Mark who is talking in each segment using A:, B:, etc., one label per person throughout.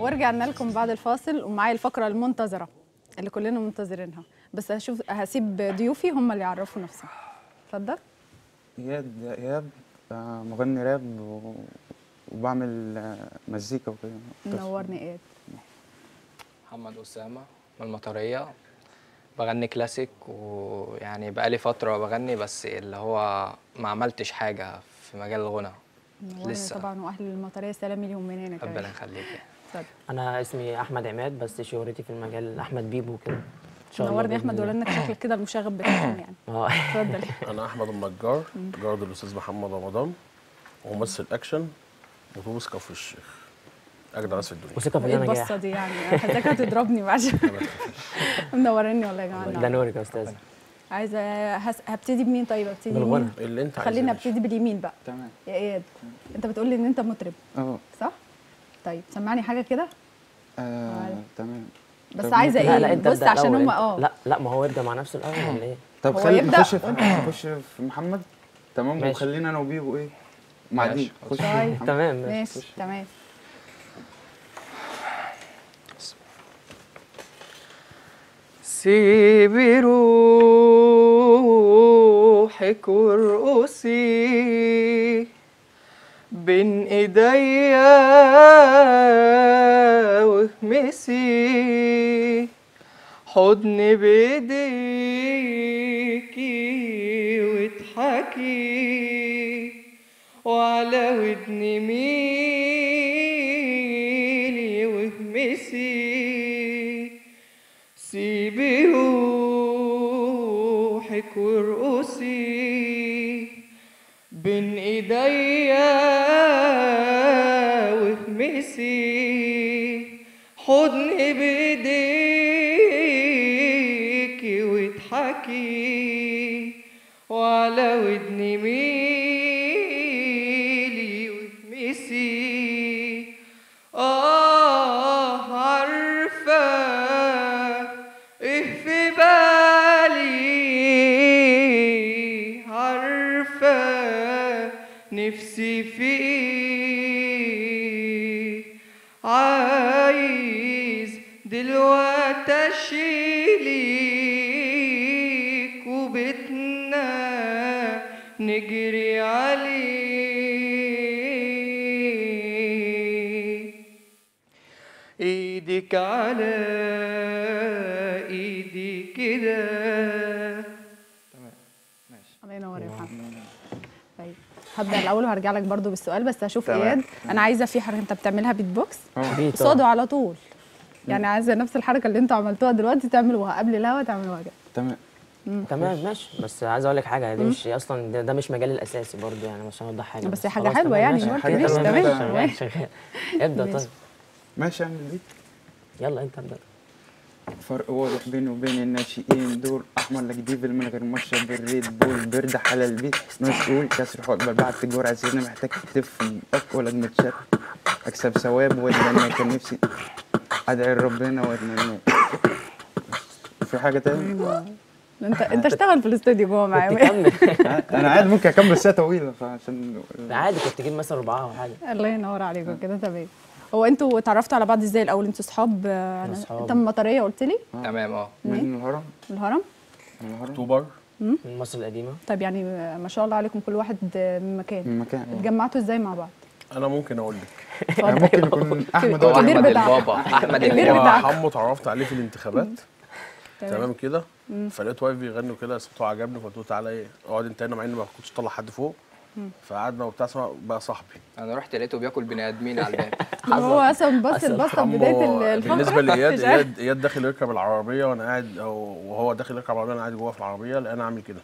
A: ورجعنا لكم بعد الفاصل ومعايا الفقره المنتظره اللي كلنا منتظرينها بس هشوف هسيب ضيوفي هم اللي يعرفوا نفسهم اتفضل
B: اياد اياد آه، مغني راب و... وبعمل آه، مزيكا وكده
A: منورني اياد
C: محمد أسامة من المطرية بغني كلاسيك ويعني بقالي فترة بغني بس اللي هو ما عملتش حاجة في مجال الغنى
A: منورني
C: لسه.
A: طبعا واهل المطريه سلامي ليهم من هنا
C: ربنا
A: كمان
C: يخليك
A: اتفضل
D: انا اسمي احمد عماد بس شهرتي في المجال احمد بيبو كده ان شاء الله
A: منورني يا
D: بإذن
A: احمد
D: الله.
A: ولا انك شكلك كده المشاغب بتاعهم يعني
D: اه
A: اتفضل
E: انا احمد النجار جارد الاستاذ محمد رمضان وممثل اكشن وتوبس كفر الشيخ اجدع ناس في الدنيا
D: وثقه في
A: ايه
D: اللي انا
A: البصه
D: جاي
A: دي يعني حضرتك هتضربني بعد منورني والله يا جماعه
D: ده
A: النهاردة.
D: نورك يا استاذ
A: عايزه هس... هبتدي بمين طيب ابتدي
D: بالغنى.
A: بمين
E: اللي انت عايزه
A: خلينا
E: يا باشا.
A: ابتدي باليمين بقى
B: تمام
A: يا اياد انت بتقول لي ان انت مطرب
B: اه
A: صح طيب سمعني حاجه كده
B: آه، تمام
A: بس
B: طب
A: عايزه
D: لا لا
A: ايه
D: انت
A: بص
D: ابدأ
A: عشان
D: الأول،
A: هم
D: انت-
A: اه
D: لا لا ما هو يبدا مع نفسه الاول ولا ايه
B: طب
A: هو
B: خلي
A: يبدأ
B: نخش في
A: وانت-
B: نخش في محمد تمام
D: ماشي.
B: وخلينا انا وبيبو ايه مع دي
C: ماشي.
B: خش في
A: طيب.
B: محمد.
D: تمام ماشي
A: ماشي تمام
C: سيبي روحك وارقصي بين ايديا واهمسي حضن بايديكي واضحكي وعلى ودني ميلي واهمسي سيبي روحك وارقصي بين ايديا واهمسي حضن بايديكي واضحكي وعلى ودني ميلي واهمسي آه عارفة إيه في بالي عارفة نفسي في إيه عايز دلوقتي أشيلك وبيتنا نجري عليه ايدك على ايدي كده
A: الله ينور يا محمد طيب هبدا الاول وهرجع لك برضو بالسؤال بس هشوف
B: تمام.
A: اياد انا عايزه في حركه انت بتعملها بيت بوكس
D: أكيد
A: قصاده
D: طبعا
A: على طول يعني عايزه نفس الحركه اللي انتوا عملتوها دلوقتي تعملوها قبل الهوا تعملوها كده
B: تمام
D: تمام ماشي بس عايز اقول لك حاجه دي مش اصلا ده, ده مش مجالي الاساسي برضو يعني عشان اوضح حاجه
A: بس هي حاجة
D: خلاص
A: حلوة
D: تمام،
A: يعني
D: ماشي.
A: برضو،
D: حاجة
B: ماشي،
D: تمام،
B: تمام.
D: شغال
A: ماشي.
D: شغال ابدا
A: ماشي.
D: طيب
B: ماشي اعمل بيت
D: يلا انت ابدا
B: فرق واضح بيني وبين الناشئين دول احمر لجديفل من غير مشرب بالريد بول برد على البيت مسؤول كسر حوض ببعت تجار عايزين محتاج تلف اك ولا متشت اكسب ثواب واتمنى كان نفسي ادعي لربنا واتمنى في حاجه تاني
A: انت انت اشتغل في الاستوديو جوه معايا
D: تكمل
B: انا عادي ممكن اكمل ساعه طويله فعشان
D: عادي كنت تجيب مثلا ربعها او حاجه
A: الله ينور عليكم كده تمام هو انتوا اتعرفتوا على بعض ازاي الاول انتوا صحاب آه، أنا-
D: أصحاب.
A: انت من المطريه قلت لي
C: تمام اه
B: من الهرم
A: من الهرم
B: من الهرم
E: اكتوبر
D: من مصر القديمه
A: طيب يعني آه، ما شاء الله عليكم كل واحد آه، من مكان
B: من مكان
A: اتجمعتوا ازاي مع بعض
E: انا ممكن اقول لك
B: يعني ممكن يكون احمد
C: هو
B: هو
A: كبير
C: احمد
A: بتاعك.
C: البابا احمد
A: كبير
C: البابا
A: بتاعك.
E: حمو اتعرفت عليه في الانتخابات
A: تمام.
E: تمام كده فلقيت واقف بيغني كده صوته عجبني فقلت له تعالى ايه اقعد انت هنا مع اني ما كنتش طالع حد فوق فقعدنا وبتاع اسمع بقى صاحبي
C: انا رحت لقيته بياكل بني ادمين على الباب
A: هو اصلا بص
D: حصل.
A: البصه في
E: حمو
A: بدايه الفقره
E: بالنسبه لاياد
A: مش عارف.
E: اياد اياد داخل يركب العربيه وانا قاعد أو- وهو داخل يركب العربيه انا قاعد جوه في العربيه لقينا عامل كده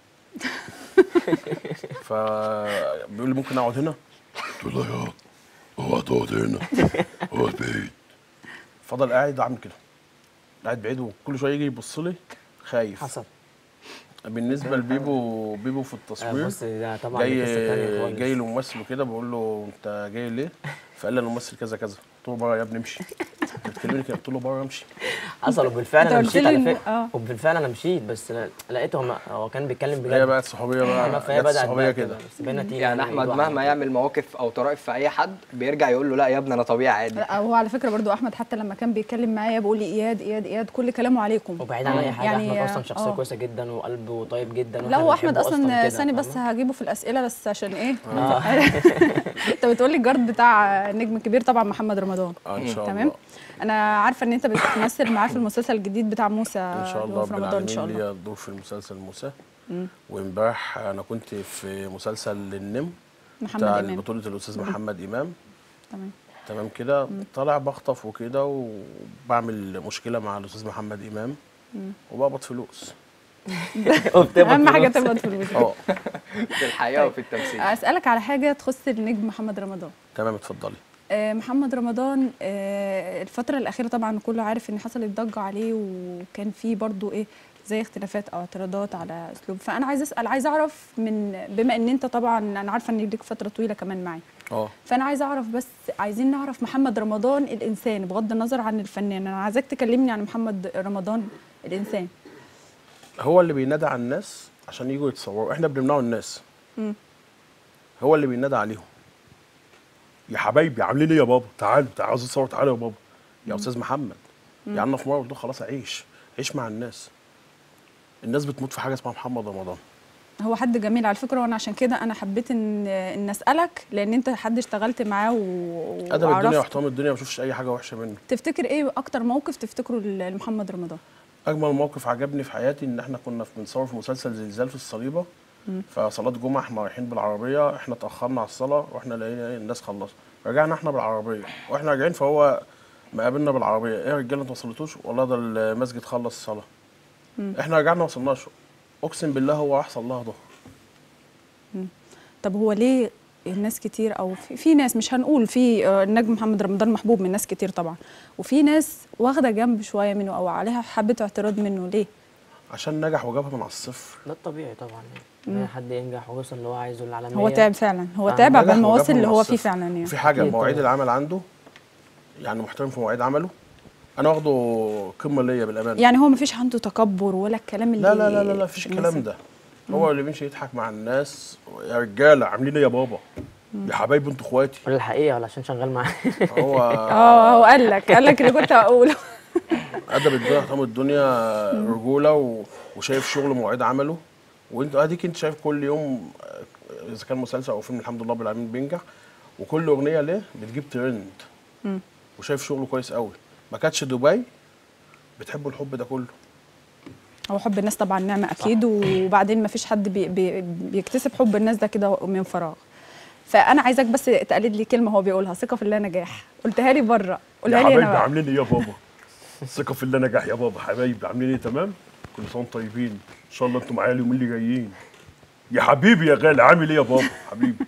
E: فبيقول لي ممكن اقعد هنا قلت له يا اوعى تقعد هنا اقعد بعيد فضل قاعد عامل كده قاعد بعيد وكل شويه يجي يبص لي خايف
D: حصل
E: بالنسبه لبيبو بيبو في
D: آه،
E: التصوير
D: بص ده طبعا دي قصه تانية
E: جاي
D: خالص
E: جاي لممثل وكده بقول له انت جاي ليه؟ فقال لي انا ممثل كذا كذا قلت له بقى يا ابني امشي بيكلمني كده قلت له بره امشي
D: حصل وبالفعل
A: أنت
D: انا
A: قلت
D: مشيت
A: لي
D: على
A: إن-
D: فكره
A: آه.
D: وبالفعل انا مشيت بس لا- لقيته هو هو كان بيتكلم
E: هي
D: بجد
E: بقت صحوبيه
D: فاهمة؟
E: بقى
D: فهي
E: جت
D: بدات
E: صحوبيه
D: بقى
E: كده
D: كده بس بقينا تيجي
C: يعني احمد مهما يعمل مواقف او طرائف في اي حد بيرجع يقول له لا يا ابني انا طبيعي عادي
A: لا هو على فكره برضو احمد حتى لما كان بيتكلم معايا بيقول لي اياد اياد اياد كل كلامه عليكم
D: وبعيد عن اي حاجه
A: يعني،
D: احمد اصلا شخصيه
A: آه.
D: كويسه جدا وقلبه طيب جدا
A: لا
D: وإحنا
A: هو احمد
D: بنحبه
A: اصلا
D: كده،
A: ثاني بس
D: فاهمة؟
A: هجيبه في الاسئله بس عشان ايه
D: آه.
A: انت بتقولي الجارد بتاع نجم كبير طبعا محمد رمضان
E: آه ان شاء
A: تمام
E: الله
A: انا عارفه ان انت بتمثل معاه في المسلسل الجديد بتاع موسى
E: ان شاء
A: اللي
E: الله
A: هو في
E: رب
A: رمضان ان شاء
E: العالمين
A: الله
E: ليا دور في المسلسل موسى وامبارح انا كنت في مسلسل للنم
A: محمد
E: بتاع
A: امام
E: بطولة الأستاذ محمد إمام
A: تمام
E: تمام كده طالع بخطف وكده وبعمل مشكلة مع الأستاذ محمد إمام وبقبض فلوس
D: وبتقبض
A: اهم حاجه
D: فلوس.
A: تقبض فلوس
E: اه
C: في الحقيقه وفي التمثيل
A: اسالك على حاجه تخص النجم محمد رمضان
E: تمام اتفضلي
A: آه، محمد رمضان آه، الفترة الأخيرة طبعا كله عارف إن حصلت ضجة عليه وكان في برضو إيه زي اختلافات أو اعتراضات على أسلوب فأنا عايز أسأل عايز أعرف من بما إن أنت طبعا أنا عارفة إن ليك فترة طويلة كمان معي
E: اه
A: فأنا عايز أعرف بس عايزين نعرف محمد رمضان الإنسان بغض النظر عن الفنان أنا عايزاك تكلمني عن محمد رمضان الإنسان
E: هو اللي بينادى على الناس عشان يجوا يتصوروا احنا بنمنعوا الناس
A: مم.
E: هو اللي بينادى عليهم يا حبايبي عاملين ايه يا بابا تعالوا تعالوا عاوز اتصور تعالوا يا بابا يا استاذ محمد يعني انا في مره قلت له خلاص عيش عيش مع الناس الناس بتموت في حاجه اسمها محمد رمضان
A: هو حد جميل على فكرة وأنا عشان كده أنا حبيت إن إن أسألك لأن أنت حد اشتغلت معاه و...
E: ادب الدنيا
A: وعرفت.
E: واحترام الدنيا ما بشوفش اي حاجه وحشه منه
A: تفتكر ايه اكتر موقف تفتكره ل- لمحمد رمضان
E: اجمل موقف عجبني في حياتي ان احنا كنا في بنصور في مسلسل زلزال في الصليبه فصلاه جمعه احنا رايحين بالعربيه احنا اتاخرنا على الصلاه واحنا لقينا ايه الناس خلصوا رجعنا احنا بالعربيه واحنا راجعين فهو مقابلنا بالعربيه ايه يا رجاله انتوا ما صليتوش والله ده المسجد خلص الصلاه احنا رجعنا ما وصلناش اقسم بالله هو راح صلاها ظهر
A: طب هو ليه الناس كتير او في, في ناس مش هنقول في آه، النجم محمد رمضان محبوب من ناس كتير طبعا وفي ناس واخده جنب شويه منه او عليها حبه اعتراض منه ليه
E: عشان نجح وجابها من على الصفر
D: ده الطبيعي طبعا يعني إن حد ينجح ويوصل اللي هو عايزه العالميه
A: هو تعب فعلا هو
D: آه،
A: تعب
E: نجح
A: قبل ما
E: وجابها
A: وصل
E: من
A: اللي
E: على
A: هو فيه
E: الصفر.
A: فعلا يعني
E: وفي حاجه
D: أكيد
E: مواعيد
D: طبعاً.
E: العمل عنده يعني محترم في مواعيد عمله انا واخده قمه ليا بالامانه
A: يعني هو مفيش عنده تكبر ولا الكلام اللي
E: لا لا لا لا لا مفيش
A: الناس-
E: الكلام ده هو اللي بيمشي يضحك مع الناس يا رجاله عاملين ايه يا بابا يا حبايبي انتوا اخواتي
D: ولا الحقيقه ولا عشان شغال معاه
E: هو
A: اه هو قال لك قال لك اللي كنت هقوله
E: ادب الدنيا احترام الدنيا رجوله و... وشايف شغله مواعيد عمله وانت اديك انت شايف كل يوم آه، اذا كان مسلسل او فيلم الحمد لله رب العالمين بينجح وكل اغنيه ليه بتجيب ترند وشايف شغله كويس قوي ما كانتش دبي بتحبوا الحب ده كله
A: هو حب الناس طبعا نعمه اكيد وبعدين مفيش حد بي بي بيكتسب حب الناس ده كده من فراغ فانا عايزك بس تقلد لي كلمه هو بيقولها ثقه في الله نجاح قلتها لي بره
E: يا
A: قولها لي
E: حبايبي
A: انا بقى.
E: عاملين ايه يا بابا ثقة في الله نجاح يا بابا حبايبي عاملين ايه تمام كل سنه وانتم طيبين ان شاء الله انتم معايا اليومين اللي جايين يا حبيبي يا غالي عامل ايه يا بابا حبيبي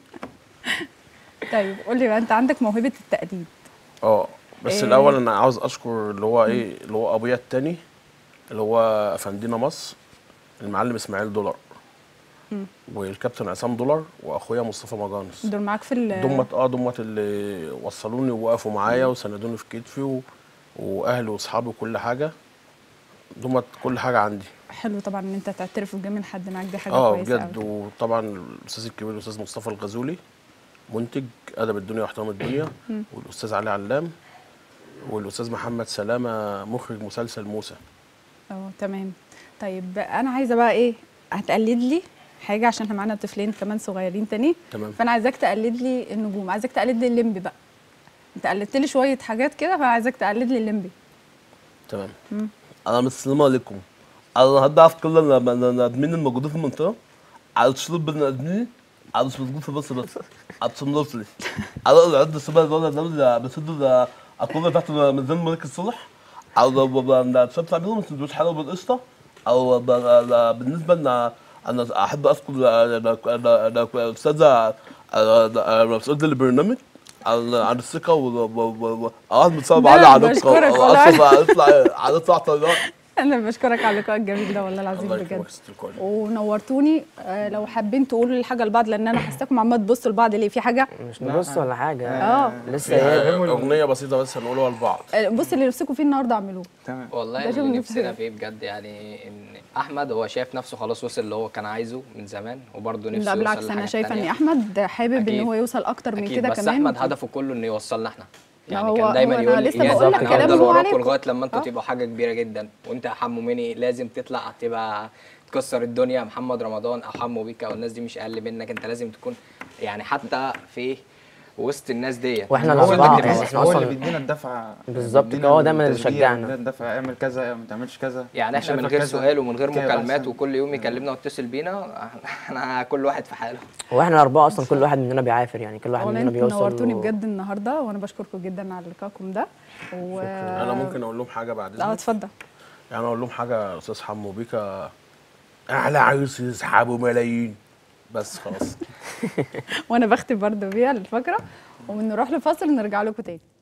A: طيب قول لي بقى انت عندك موهبه التقليد
E: اه بس
A: إيه؟
E: الاول انا عاوز اشكر اللي هو ايه اللي هو ابويا التاني اللي هو افندينا مصر المعلم اسماعيل دولار والكابتن عصام دولار واخويا مصطفى مجانس
A: دول معاك في ال-
E: دمت اه دمت اللي وصلوني ووقفوا معايا وسندوني في كتفي و... واهلي واصحابي وكل حاجه دمت كل حاجه عندي
A: حلو طبعا ان انت تعترف بجميل حد معاك دي حاجه
E: اه
A: كويسه
E: بجد
A: قوي.
E: وطبعا الاستاذ الكبير الاستاذ مصطفى الغزولي منتج ادب الدنيا واحترام الدنيا والاستاذ علي علام والاستاذ محمد سلامه مخرج مسلسل موسى
A: اه تمام طيب انا عايزه بقى ايه هتقلد لي حاجه عشان احنا معانا طفلين كمان صغيرين تاني
E: تمام.
A: فانا عايزاك تقلد لي النجوم عايزاك تقلد لي الليمبي بقى انت قلدت لي شويه حاجات كده فعايزاك تقلد لي الليمبي
E: تمام انا السلام عليكم انا النهارده عارف كل البني ادمين الموجودين في المنطقه على شروط بني ادمين على مش موجود في مصر بس عشان نوصل على العد السبع دول دول بسدوا اكون تحت ميزان ملك الصلح او الشاب تعملهم سندوتش حلوه بالقشطه او ب- ب- بالنسبه ان انا احب اذكر الاستاذه استاذ البرنامج على على الثقه وقعد متصاب
A: لا،
E: على
A: لا،
E: علاقه
A: بشكرك والله.
E: هنطلع هنطلع طيارة
A: انا بشكرك على اللقاء الجميل ده والله العظيم
E: الله
A: بجد
E: يكرمك يا ست الكل
A: ونورتوني آه، لو حابين تقولوا الحاجه لبعض لان انا حاساكم عمال تبصوا لبعض ليه في حاجه
D: مش نبص ولا حاجه
A: اه
D: لسه هي
E: اغنيه بسيطه بس هنقولها لبعض
A: آه، بص اللي نفسكم فيه النهارده اعملوه
B: تمام
C: والله
A: ده شغل
C: اللي
A: نفسي.
C: نفسنا فيه بجد يعني ان احمد هو شايف نفسه خلاص وصل اللي هو كان عايزه من زمان وبرضه نفسه
A: لا
C: يوصل
A: بالعكس انا
C: لحاجات
A: شايفه ان
C: تانية.
A: احمد حابب ان
C: أكيد.
A: هو يوصل اكتر من
C: اكيد
A: كده
C: بس
A: كمان
C: احمد هدفه كله انه يوصلنا احنا يعني
A: هو-
C: كان دايما
A: هو أنا
C: يقول
A: لسه
C: لي
D: بقول لك
C: انا
D: كلامه
C: هفضل
A: هو
C: وراكم
A: عليكم.
C: لغايه لما انتوا
A: آه.
C: تبقوا حاجه كبيره جدا وانت يا حمو مني لازم تطلع تبقى تكسر الدنيا محمد رمضان او حمو بيكا والناس دي مش اقل منك انت لازم تكون يعني حتى في وسط الناس ديت
D: واحنا
B: هو
D: الاربعه
B: اللي
D: يعني
B: بيدينا-
D: احنا
B: هو اللي
D: اصلا
B: بيدينا الدفعه
D: بالظبط
B: بيدينا
D: كده، هو دايما اللي
B: التشجيع،
D: بيشجعنا.
B: بيدينا الدفعه اعمل كذا ما تعملش كذا
C: يعني
B: مش
C: احنا من
B: عارفة
C: غير
B: كذا،
C: سؤال ومن غير
B: كده
C: مكالمات
B: أحسن.
C: وكل يوم يكلمنا ويتصل بينا احنا كل واحد في حاله
D: هو احنا الاربعه اصلا كل واحد مننا بيعافر يعني كل واحد
A: والله
D: مننا
A: انتوا
D: بيوصل
A: نورتوني
D: و-
A: بجد النهارده وانا بشكركم جدا على لقائكم ده و...
E: انا ممكن اقول لهم حاجه بعد
A: اه
E: اذنك
A: اتفضل
E: يعني اقول لهم حاجه يا استاذ حمو بيكا اعلى عايز يسحبوا ملايين بس خلاص
A: وانا بختم برضه بيها الفقره ونروح لفاصل ونرجع لكم تاني